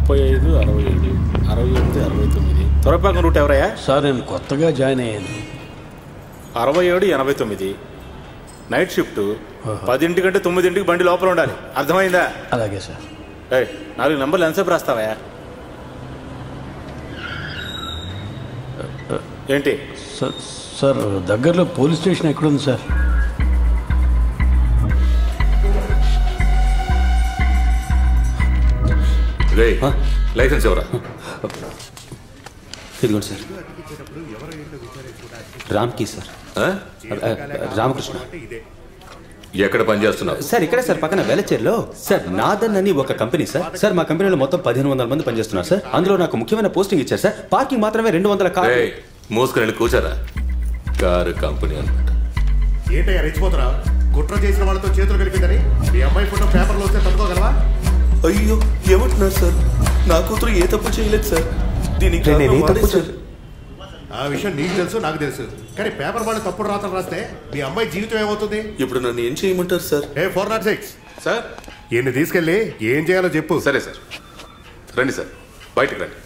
ముప్పై ఐదు అరవై ఏడు అరవై ఎనిమిది అరవై తొమ్మిది త్వరపాకం రూట్ ఎవరయ్యా సార్ నేను కొత్తగా జాయిన్ అయ్యాను అరవై ఏడు ఎనభై తొమ్మిది నైట్ షిఫ్ట్ పదింటికంటే తొమ్మిదింటికి బండి లోపల ఉండాలి అర్థమైందా అలాగే సార్ ఏయ్ నాలుగు నంబర్లు ఎంతసేపు రాస్తావా ఏంటి సార్ సార్ దగ్గరలో పోలీస్ స్టేషన్ ఎక్కడుంది సార్ రే లైసెన్స్ ఎవరా ఇదిగోండి సార్ రామ్కి సార్ ఆ? ఆ, రామకృష్ణ ఎక్కడ పనిచేస్తున్నావు సార్ ఇక్కడే సార్ పక్కన వెలచేర్లో సార్ నాదన్ అని ఒక కంపెనీ సార్ సార్ మా కంపెనీలో మొత్తం పదిహేను వందల మంది పనిచేస్తున్నారు సార్ అందులో నాకు ముఖ్యమైన పోస్టింగ్ ఇచ్చారు సార్ పార్కింగ్ మాత్రమే రెండు వందల కార్ రేయ్, మూసుకుని వెళ్ళి కూర్చోరా కారు కంపెనీ అనమాట ఏంటయ్యా రెచ్చిపోతున్నా కుట్ర చేసిన వాళ్ళతో చేతులు కలిపిందని మీ అమ్మాయి ఫోటో పేపర్లో వస్తే తట్టుకోగలవా అయ్యో ఏమంటున్నారు సార్ నా కూతురు ఏ తప్పు చేయలేదు సార్ దీనికి నేను కారణం ఏ వాడే తప్పు సార్. ఆ విషయం నీకు తెలుసు నాకు తెలుసు కానీ పేపర్ వాళ్ళు తప్పుడు రాతలు రాస్తే మీ అమ్మాయి జీవితం ఏమవుతుంది ఇప్పుడు నన్ను ఏం చేయమంటారు sir A four naught six sir ఈయన్ని తీసుకెళ్ళి ఏం చేయాలో చెప్పు సరే సార్ రండి సార్ బయటకు రండి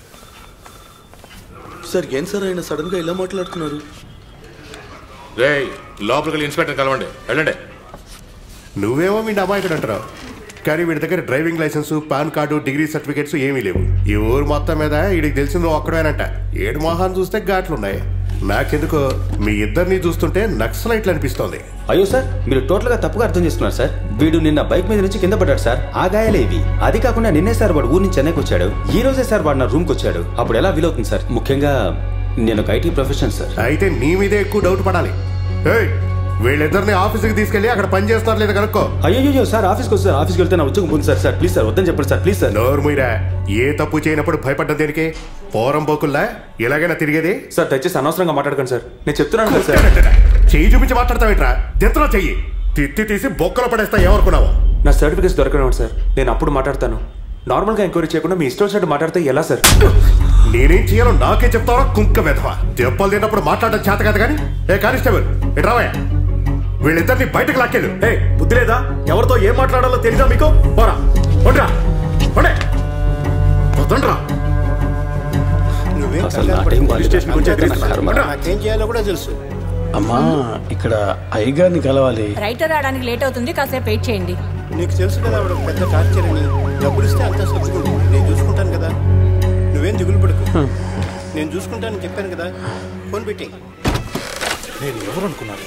సార్ ఏం సార్ ఆయన సడన్ గా ఇలా మాట్లాడుతున్నారు రే లోపలికి వెళ్ళి ఇన్స్పెక్టర్ కలవండి వెళ్ళండి నువ్వేమో మీ అమ్మాయికి అంటున్నావు కానీ వీడి దగ్గర driving license PAN card degree certificates ఏమీ లేవు ఈ ఊరు మొత్తం మీద వీడికి తెలిసింది ఒక్కడేనంట ఏడు మొహాన్ని చూస్తే ఘాట్లున్నాయి నాకెందుకో మీ ఇద్దరిని చూస్తుంటే నక్సలైట్లు అనిపిస్తోంది అయ్యో సార్ మీరు టోటల్ గా తప్పుగా అర్థం చేసుకున్నారు సార్ వీడు నిన్న బైక్ మీద నుంచి కింద పడ్డాడు సార్ ఆ గాయాలే ఇవి అది కాకుండా నిన్నే సార్ వాడు ఊరి నుంచి చెన్నైకి వచ్చాడు ఈ రోజే సార్ వాడు నా రూమ్ కి వచ్చాడు అప్పుడు ఎలా వీలవుతుంది సార్ ముఖ్యంగా నేను ఒక ఐటీ ప్రొఫెషన్ సార్ అయితే నీ మీదే ఎక్కువ డౌట్ పడాలి ఏయ్, వీళ్ళిద్దరిని ఆఫీస్కి తీసుకెళ్లి అక్కడ పని చేస్తున్నారు లేదా కనుక్కో అయ్యో సార్ ఆఫీస్కి వస్తారు ఆఫీస్కి వెళ్తే నా ఉద్యోగం పోతుంది సార్ సార్ ప్లీజ్ సార్ వద్దని చెప్పండి సార్ ప్లీజ్ సార్ నోరు మీరా ఏ తప్పు చేయనప్పుడు భయపడ్డం దేనికి పోరం పోకుల్లా ఇలాగైనా తిరిగేది సార్ దయచేసి అనవసరంగా మాట్లాడకండి సార్ నేను చెప్తున్నాను కదా సార్ చెయ్యి చూపించి మాట్లాడతావేంట్రా దెంతలో చెయ్యి తిత్తి తీసి బొక్కలో పడేస్తా ఏమనుకున్నావు నా సర్టిఫికేట్స్ దొరకడం సార్ నేను అప్పుడు మాట్లాడతాను నార్మల్గా ఎంక్వైరీ చేయకుండా మీ ఇష్టం వచ్చినట్టు మాట్లాడితే ఎలా సార్ నేనేం చేయాలో నాకే చెప్తావా కుంక వెధవా దెబ్బలు తిన్నప్పుడు మాట్లాడడం చేత కాదు కానీ ఏ కానిస్టేబుల్ ఇట్రావయ్యా వీళ్ళిద్దరిని బయటకు లాక్కేదు ఏ బుద్ధి లేదా ఎవరితో ఏం మాట్లాడాలో తెలీదా మీకు పోరా ఉండరా ఉండే వద్దండ్రా నువ్వేం అసలు నా టైం పోలీస్ స్టేషన్ గురించి ఎదిరిస్తున్నావు. ఉండరా. నాకేం చేయాలో కూడా తెలుసు అమ్మా ఇక్కడ అయ్యగారిని కలవాలి రైటర్ రావడానికి లేట్ అవుతుంది కాసేపు వెయిట్ చేయండి నీకు తెలుసు కదా ఆవిడ ఒక పెద్ద టార్చర్ అని డబ్బులు ఇస్తే అంతా సర్దుకుంటుంది నేను చూసుకుంటాను కదా నువ్వేం దిగులు పడుకు నేను చూసుకుంటానని చెప్పాను కదా ఫోన్ పెట్టి నేను ఎవరు అనుకున్నారు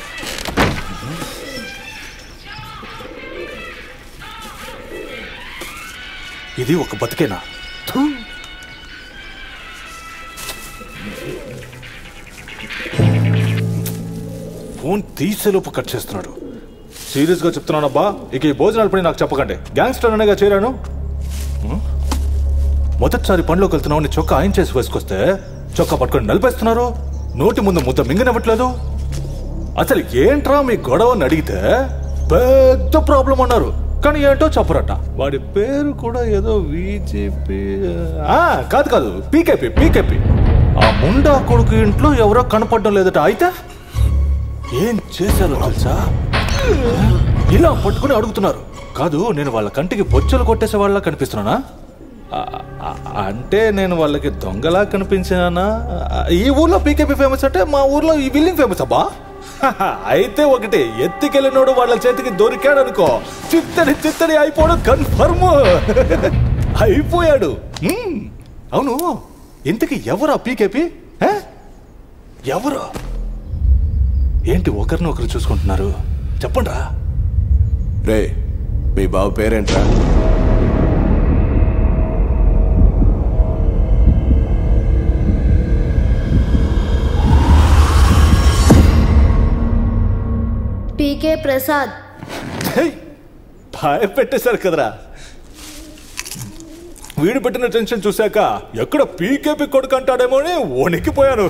ఇది ఒక బతికేనా థూ. ఫోన్ తీసేలోపు కట్ చేస్తున్నాడు సీరియస్గా చెప్తున్నానబ్బా ఇక ఈ భోజనాల పని నాకు చెప్పకండి గ్యాంగ్స్టర్ అనేగా చేరాను హ్మ్? మొదటిసారి పనిలోకి వెళ్తున్నావు నీ చొక్కా ఆయన చేసి వేసుకొస్తే చొక్కా పట్టుకొని నలిపేస్తున్నారు నోటి ముందు ముద్ద మింగనివ్వట్లేదు అసలు ఏంట్రా మీ గొడవ అని అడిగితే పెద్ద ప్రాబ్లం అన్నారు కానీ ఏంటో చెప్పరట వాడి పేరు కూడా ఏదో విజేపీ కాదు కాదు పీకేపీ పీకేపీ ఆ ముండా కొడుకు ఇంట్లో ఎవరో కనపడడం లేదట అయితే ఏం చేశారో తెలుసా ఇలా పట్టుకుని అడుగుతున్నారు కాదు నేను వాళ్ళ కంటికి బొచ్చలు కొట్టేసే వాళ్ళ కనిపిస్తున్నానా ఆ, ఆ, అంటే నేను వాళ్ళకి దొంగలా కనిపించానా ఆ, ఈ ఊర్లో పీకేపీ ఫేమస్ అంటే మా ఊర్లో ఈ బిల్డింగ్ ఫేమస్ అబ్బా హహ, అయితే ఒకటి ఎత్తికెళ్ళినోడు వాళ్ళ చేతికి దొరికాడు అనుకో చిత్తడి చిత్తడి అయిపోవడం కన్ఫర్మ్ అయిపోయాడు హ్మ్. అవును ఇంతకి ఎవరా పీకేపీ హ? ఎవరు ఏంటి ఒకరిని ఒకరు చూసుకుంటున్నారు చెప్పండి రా రే మీ బావ పేరేంట్రా పీకే ప్రసాద్ భయపెట్టేశారు కదరా వీడు పెట్టిన టెన్షన్ చూశాక ఎక్కడ పీకేపీ కొడుకు అంటాడేమో అని వణికిపోయాను